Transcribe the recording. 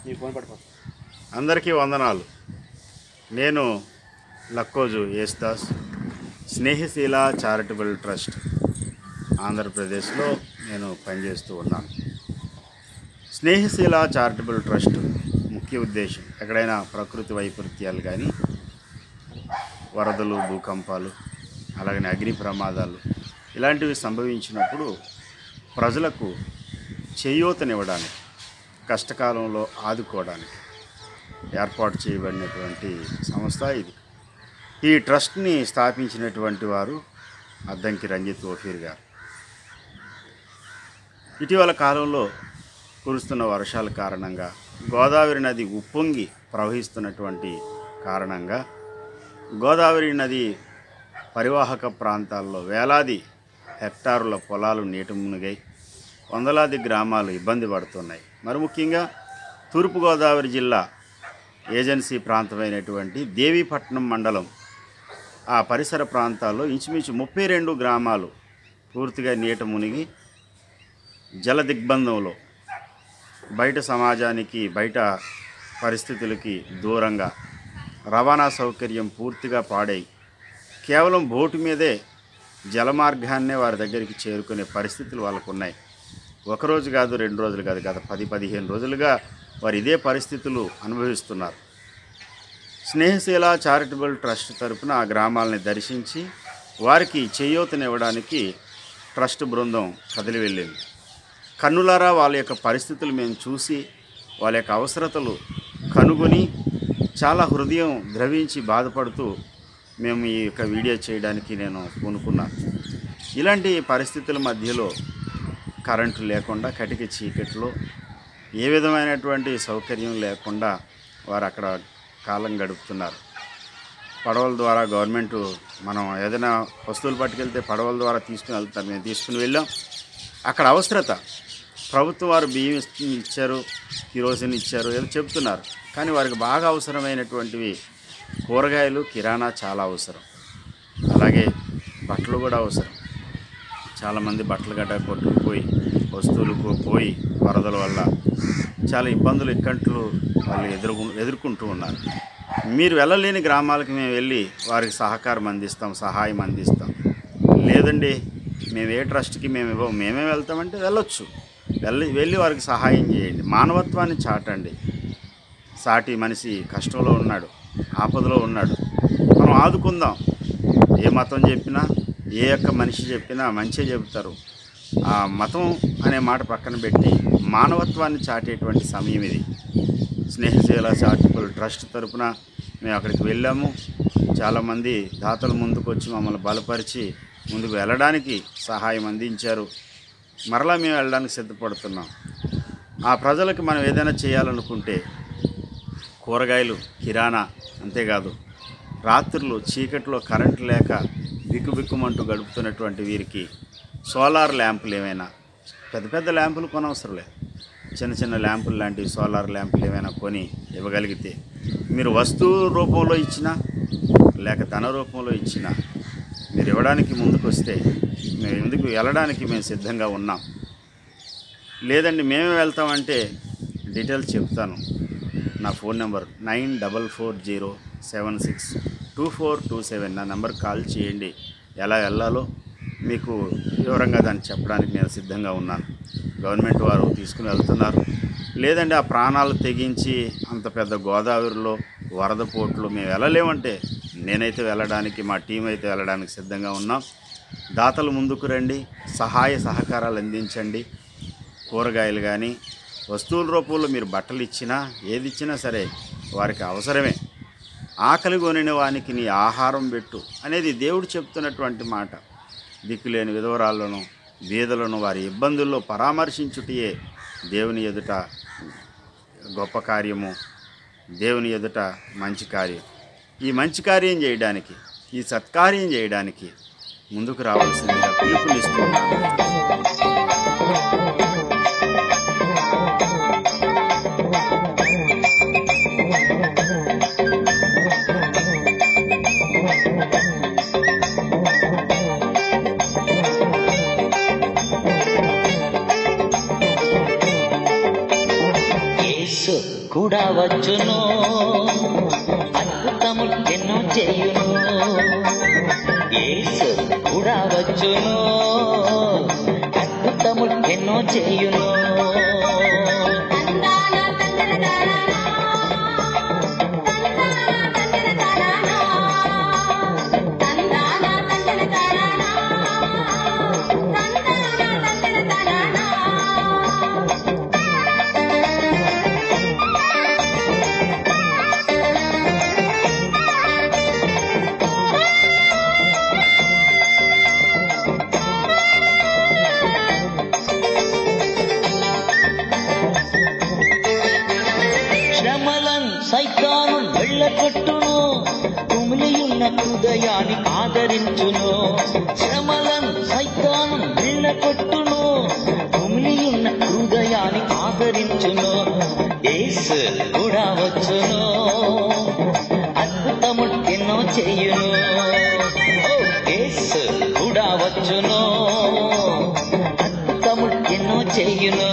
నీ ఫోన్ పట్టుకో అందరికీ వందనాలు నేను లక్కోజు యేసుదాస్ స్నేహశీల చారిటబుల్ ట్రస్ట్ ఆంధ్రప్రదేశ్లో నేను పనిచేస్తూ ఉన్నాను స్నేహశీల చారిటబుల్ ట్రస్ట్ ముఖ్య ఉద్దేశం ఎక్కడైనా ప్రకృతి వైపరీత్యాలు కానీ వరదలు భూకంపాలు అలాగనే అగ్ని ప్రమాదాలు ఇలాంటివి సంభవించినప్పుడు ప్రజలకు చేయూతనివ్వడానికి కష్టకాలంలో ఆదుకోవడానికి ఏర్పాటు చేయబడినటువంటి సంస్థ ఇది ఈ ట్రస్ట్ని స్థాపించినటువంటి వారు అద్దంకి రంజిత్ ఓఫీర్ గారు ఇటీవల కాలంలో కురుస్తున్న వర్షాల కారణంగా గోదావరి నది ఉప్పొంగి ప్రవహిస్తున్నటువంటి కారణంగా గోదావరి నది పరివాహక ప్రాంతాల్లో వేలాది హెక్టారుల పొలాలు నీట మునిగాయి వందలాది గ్రామాలు ఇబ్బంది పడుతున్నాయి మరి ముఖ్యంగా తూర్పుగోదావరి జిల్లా ఏజెన్సీ ప్రాంతమైనటువంటి దేవీపట్నం మండలం ఆ పరిసర ప్రాంతాల్లో ఇంచుమించు ముప్పై రెండు గ్రామాలు పూర్తిగా నీట మునిగి జల దిగ్బంధంలో బయట సమాజానికి బయట పరిస్థితులకి దూరంగా రవాణా సౌకర్యం పూర్తిగా పాడై కేవలం బోటు మీదే జలమార్గాన్నే వారి దగ్గరికి చేరుకునే పరిస్థితులు వాళ్ళకు ఉన్నాయి ఒకరోజు కాదు రెండు రోజులు కాదు గత పది పదిహేను రోజులుగా వారు ఇదే పరిస్థితులు అనుభవిస్తున్నారు స్నేహశీల చారిటబుల్ ట్రస్ట్ తరపున ఆ గ్రామాలని దర్శించి వారికి చేయూతనివ్వడానికి ట్రస్ట్ బృందం కదిలి వెళ్ళింది కన్నులారా వాళ్ళ యొక్క పరిస్థితులు మేము చూసి వాళ్ళ యొక్క అవసరతలు కనుగొని చాలా హృదయం ద్రవించి బాధపడుతూ మేము ఈ యొక్క వీడియో చేయడానికి నేను పూనుకున్నాను ఇలాంటి పరిస్థితుల మధ్యలో కరెంటు లేకుండా కటిక చీకట్లో ఏ విధమైనటువంటి సౌకర్యం లేకుండా వారు అక్కడ కాలం గడుపుతున్నారు పడవల ద్వారా గవర్నమెంట్ మనం ఏదైనా వస్తువులు పట్టుకెళ్తే పడవల ద్వారా తీసుకుని వెళ్తారు మేము తీసుకుని వెళ్ళాం అక్కడ అవసరత ప్రభుత్వం వారు బియ్యం ఇస్- ఇచ్చారు కిరోసిన్ ఇచ్చారు ఏదో చెప్తున్నారు కానీ వారికి బాగా అవసరమైనటువంటివి కూరగాయలు కిరాణా చాలా అవసరం అలాగే బట్టలు కూడా అవసరం చాలామంది బట్టలు గడ్డ కొట్టుకుపోయి వస్తువులు కో- పోయి వరదల వల్ల చాలా ఇబ్బందులు ఇక్కంట్లు వాళ్ళు ఎదుర్కొ ఎదుర్కొంటూ ఉన్నారు మీరు వెళ్ళలేని గ్రామాలకు మేము వెళ్ళి వారికి సహకారం అందిస్తాం సహాయం అందిస్తాం లేదండి మేము ఏ ట్రస్ట్కి మేము ఇవ్వం మేమే వెళ్తామంటే వెళ్ళొచ్చు వెళ్ళి వెళ్ళి వారికి సహాయం చేయండి మానవత్వాన్ని చాటండి సాటి మనిషి కష్టంలో ఉన్నాడు ఆపదలో ఉన్నాడు మనం ఆదుకుందాం ఏ మతం చెప్పినా ఏ యొక్క మనిషి చెప్పినా మంచి చెబుతారు ఆ మతం అనే మాట పక్కన పెట్టి మానవత్వాన్ని చాటేటువంటి సమయం ఇది స్నేహశీల చారిటబుల్ ట్రస్ట్ తరపున మేము అక్కడికి వెళ్ళాము చాలామంది దాతలు ముందుకు వచ్చి మమ్మల్ని బలపరిచి ముందుకు వెళ్ళడానికి సహాయం అందించారు మరలా మేము వెళ్ళడానికి సిద్ధపడుతున్నాం ఆ ప్రజలకు మనం ఏదైనా చేయాలనుకుంటే కూరగాయలు కిరాణా అంతేకాదు రాత్రులు చీకట్లో కరెంటు లేక బిక్కుబిక్కుమంటూ గడుపుతున్నటువంటి వీరికి సోలార్ ల్యాంపులు ఏమైనా పెద్ద పెద్ద ల్యాంపులు కొనవసరం లేదు చిన్న చిన్న ల్యాంపులు లాంటి సోలార్ ల్యాంపులు ఏమైనా కొని ఇవ్వగలిగితే మీరు వస్తువు రూపంలో ఇచ్చినా లేక ధన రూపంలో ఇచ్చినా మీరు ఇవ్వడానికి ముందుకు వస్తే మేము ఎందుకు వెళ్ళడానికి మేము సిద్ధంగా ఉన్నాం లేదండి మేమే వెళ్తామంటే డీటెయిల్స్ చెప్తాను నా phone number nine double four zero seven six two four two seven నా నెంబర్ కాల్ చేయండి ఎలా వెళ్ళాలో మీకు వివరంగా దాన్ని చెప్పడానికి నేను సిద్ధంగా ఉన్నాను గవర్నమెంట్ వారు తీసుకుని వెళ్తున్నారు లేదండి ఆ ప్రాణాలు తెగించి అంత పెద్ద గోదావరిలో వరద పోట్లు మేము వెళ్ళలేమంటే నేనైతే వెళ్ళడానికి మా టీం అయితే వెళ్ళడానికి సిద్ధంగా ఉన్నాం దాతలు ముందుకు రండి సహాయ సహకారాలు అందించండి కూరగాయలు కానీ వస్తువుల రూపంలో మీరు బట్టలు ఇచ్చినా ఏది ఇచ్చినా సరే వారికి అవసరమే ఆకలి కొనిన వానికి నీ ఆహారం పెట్టు అనేది దేవుడు చెప్తున్నటువంటి మాట దిక్కులేని విధవరాలను బీదలను వారి ఇబ్బందుల్లో పరామర్శించుటయే దేవుని ఎదుట గొప్ప కార్యము దేవుని ఎదుట మంచి కార్యం ఈ మంచి కార్యం చేయడానికి ఈ సత్కార్యం చేయడానికి ముందుకు రావాల్సిందిగా పిలుపునిస్తున్నాను యేసు కూడా వచ్చును అద్భుతములు ఎన్నో చేయును యేసు కూడా వచ్చును అద్భుతములు ఎన్నో చేయును తందాన తందన తారానా తందాన తందన తారానా తందాన తందన తారానా తందాన తందన తారానా శ్రమలన్ సైతాను వెళ్ళగొట్టును కుమిలియున్న హృదయాన్ని ఆదరించును శ్రమలన్ సైతాను వెళ్ళగొట్టును కుమిలియున్న హృదయాన్ని ఆదరించును యేసు కూడా వచ్చును అద్భుతము ఎన్నో చేయును ఓ, యేసు కూడా వచ్చును అద్భుతము ఎన్నో చేయును